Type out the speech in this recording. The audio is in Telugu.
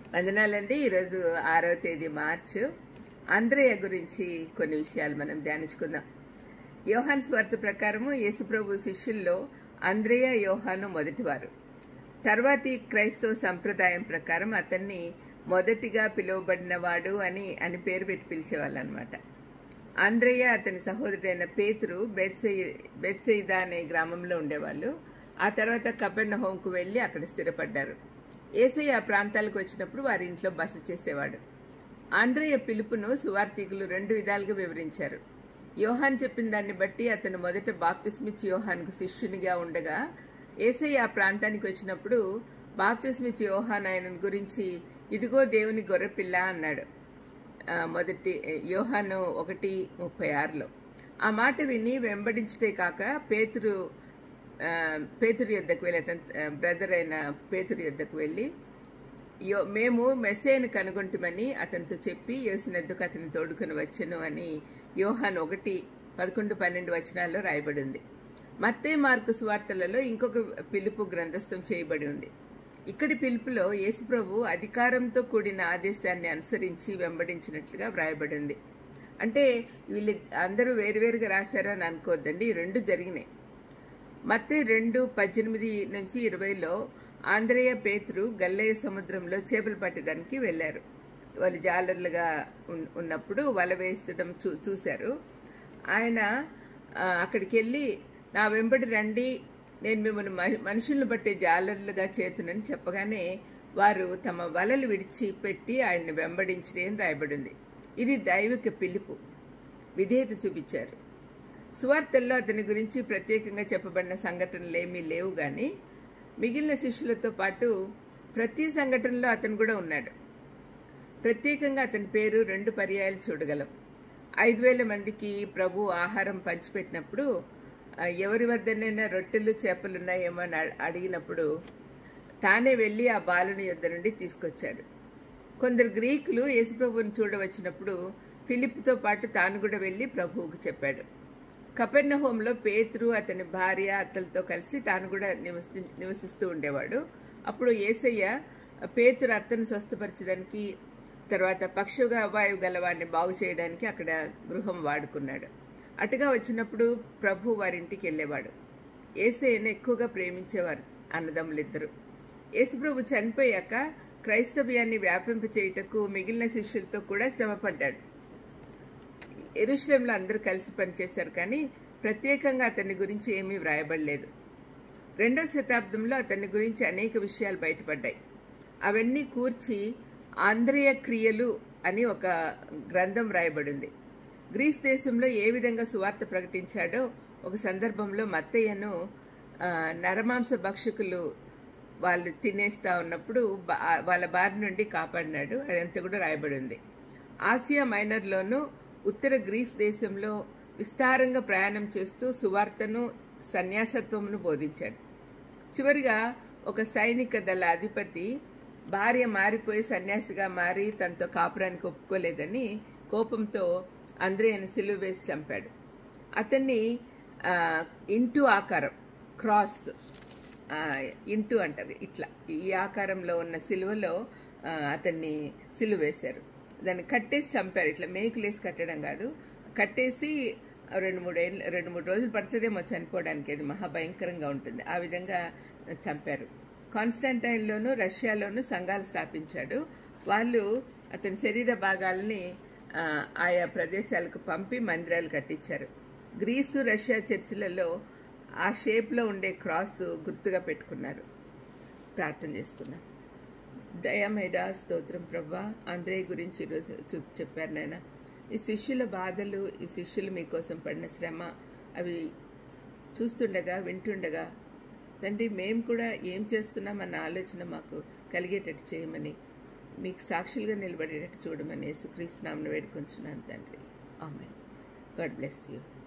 వందనాలండి ఈరోజు ఆరవ తేదీ మార్చు అంద్రయ్య గురించి కొన్ని విషయాలు మనం ధ్యానించుకుందాం యోహాన్ స్వార్థ ప్రకారము యేసుప్రభు శిష్యుల్లో అంద్రయ్య యోహాను మొదటివారు తర్వాతి క్రైస్తవ సంప్రదాయం ప్రకారం అతన్ని మొదటిగా పిలువబడినవాడు అని అని పేరు పెట్టి పిలిచేవాళ్ళు అనమాట ఆంధ్రయ్య అతని సహోదరుడైన పేతురు బెత్సైదా అనే గ్రామంలో ఉండేవాళ్ళు ఆ తర్వాత కపెర్ణ హోంకు వెళ్ళి అక్కడ స్థిరపడ్డారు ఏసయ్య ఆ ప్రాంతాలకు వచ్చినప్పుడు వారి ఇంట్లో బస చేసేవాడు ఆంధ్రయ్య పిలుపును సువార్థికులు రెండు విధాలుగా వివరించారు యోహాన్ చెప్పిన దాన్ని బట్టి అతను మొదట బాప్తిస్మిచ్ యోహాన్కు శిష్యునిగా ఉండగా ఏసయ్య ఆ ప్రాంతానికి వచ్చినప్పుడు బాప్తిస్మిచ్ యోహాన్ ఆయన గురించి ఇదిగో దేవుని గొర్రెపిల్ల అన్నాడు మొదటి యోహాను ఒకటి ముప్పై ఆరులో ఆ మాట విని వెంబడించుటే కాక పేతురు పేతురు యుద్ధకు వెళ్ళి అతని బ్రదర్ అయిన పేతురు యుద్ధకు వెళ్ళి యో మేము మెస్సేను కనుగొంటుమని అతనితో చెప్పి యేసునెద్దుకు అతని తోడుకొని వచ్చను అని యోహాన్ ఒకటి పదకొండు పన్నెండు వచనాల్లో రాయబడి ఉంది మత్తే మార్కు సువార్తలలో ఇంకొక పిలుపు గ్రంథస్థం చేయబడి ఉంది ఇక్కడి పిలుపులో యేసుప్రభు అధికారంతో కూడిన ఆదేశాన్ని అనుసరించి వెంబడించినట్లుగా వ్రాయబడింది అంటే వీళ్ళు అందరూ వేరువేరుగా రాశారని అనుకోవద్దండి ఈ రెండు జరిగినాయి మత్తే రెండు పద్దెనిమిది నుంచి ఇరవైలో ఆంధ్రయ్య పేతురు గల్లయ్య సముద్రంలో చేపలు పట్టడానికి వెళ్ళారు వాళ్ళు జాలర్లుగా ఉన్నప్పుడు వల వేసడం చూ చూశారు ఆయన అక్కడికి వెళ్ళి నా వెంబడి రండి నేను మిమ్మల్ని మనుషులను బట్టే జాలర్లుగా చేతునని చెప్పగానే వారు తమ వలలు విడిచిపెట్టి ఆయన్ని వెంబడించిరి అని రాయబడింది ఇది దైవిక పిలుపు విధేయత చూపించారు సువార్తల్లో అతని గురించి ప్రత్యేకంగా చెప్పబడిన సంఘటనలు ఏమీ లేవు కానీ మిగిలిన శిష్యులతో పాటు ప్రతి సంఘటనలో అతను కూడా ఉన్నాడు ప్రత్యేకంగా అతని పేరు రెండు పర్యాయాలు చూడగలం ఐదు వేల మందికి ప్రభు ఆహారం పంచిపెట్టినప్పుడు ఎవరి వద్దనైనా రొట్టెలు చేపలున్నాయేమో అని అడిగినప్పుడు తానే వెళ్ళి ఆ బాలుని యొద్ద నుండి తీసుకొచ్చాడు కొందరు గ్రీకులు యేసుప్రభుని చూడవచ్చినప్పుడు ఫిలిప్తో పాటు తాను కూడా వెళ్ళి ప్రభువుకు చెప్పాడు కపెర్నహోంలో పేతురు అతని భార్య అత్తలతో కలిసి తాను కూడా నివసి నివసిస్తూ ఉండేవాడు అప్పుడు ఏసయ్య పేతురు అత్తను స్వస్థపరచడానికి తర్వాత పక్షుగా వాయువు గలవాడిని బాగు చేయడానికి అక్కడ గృహం వాడుకున్నాడు అటుగా వచ్చినప్పుడు ప్రభు వారింటికి వెళ్ళేవాడు ఏసయ్యను ఎక్కువగా ప్రేమించేవారు అన్నదమ్ములిద్దరు యేసుప్రభు చనిపోయాక క్రైస్తవ్యాన్ని వ్యాపింప చేయుటకు మిగిలిన శిష్యులతో కూడా శ్రమపడ్డాడు ఎరుశ్లేంలో అందరూ కలిసి పనిచేశారు కానీ ప్రత్యేకంగా అతని గురించి ఏమీ వ్రాయబడలేదు రెండవ శతాబ్దంలో అతని గురించి అనేక విషయాలు బయటపడ్డాయి అవన్నీ కూర్చి ఆంధ్రేయ క్రియలు అని ఒక గ్రంథం రాయబడింది గ్రీస్ దేశంలో ఏ విధంగా సువార్త ప్రకటించాడో ఒక సందర్భంలో మత్తయ్యను నరమాంస భక్షకులు వాళ్ళు తినేస్తా ఉన్నప్పుడు వాళ్ళ బారి నుండి కాపాడినాడు అదంతా కూడా రాయబడి ఉంది ఆసియా మైనర్లోనూ ఉత్తర గ్రీస్ దేశంలో విస్తారంగా ప్రయాణం చేస్తూ సువార్తను సన్యాసత్వమును బోధించాడు చివరిగా ఒక సైనిక దళ అధిపతి భార్య మారిపోయి సన్యాసిగా మారి తనతో కాపురానికి ఒప్పుకోలేదని కోపంతో అంద్రేయను సిలువ వేసి చంపాడు అతన్ని ఇంటూ ఆకారం క్రాస్ ఇంటూ అంటారు ఇట్లా ఈ ఆకారంలో ఉన్న సిలువలో అతన్ని సిలువ వేశారు దాన్ని కట్టేసి చంపారు ఇట్లా మేకులేసి కట్టడం కాదు కట్టేసి రెండు మూడు ఏళ్ళు రెండు మూడు రోజులు పడుతుందేమో చనిపోవడానికి అది మహాభయంకరంగా ఉంటుంది ఆ విధంగా చంపారు కాన్స్టాంటైన్లోను రష్యాలోను సంఘాలు స్థాపించాడు వాళ్ళు అతని శరీర భాగాలని ఆయా ప్రదేశాలకు పంపి మందిరాలు కట్టించారు గ్రీసు రష్యా చర్చిలలో ఆ షేప్లో ఉండే క్రాస్ గుర్తుగా పెట్టుకున్నారు ప్రార్థన చేసుకున్నాం దయమేడా స్తోత్రం ప్రభా ఆంధ్రేయ గురించి ఈరోజు చెప్పారు నాయన ఈ శిష్యుల బాధలు ఈ శిష్యులు మీకోసం పడిన శ్రమ అవి చూస్తుండగా వింటుండగా తండ్రి మేము కూడా ఏం చేస్తున్నామన్న ఆలోచన మాకు కలిగేటట్టు చేయమని మీకు సాక్షులుగా నిలబడేటట్టు చూడమని యేసుక్రీస్తు నామను వేడుకొంచున్నాను తండ్రి ఆమె గాడ్ బ్లెస్ యూ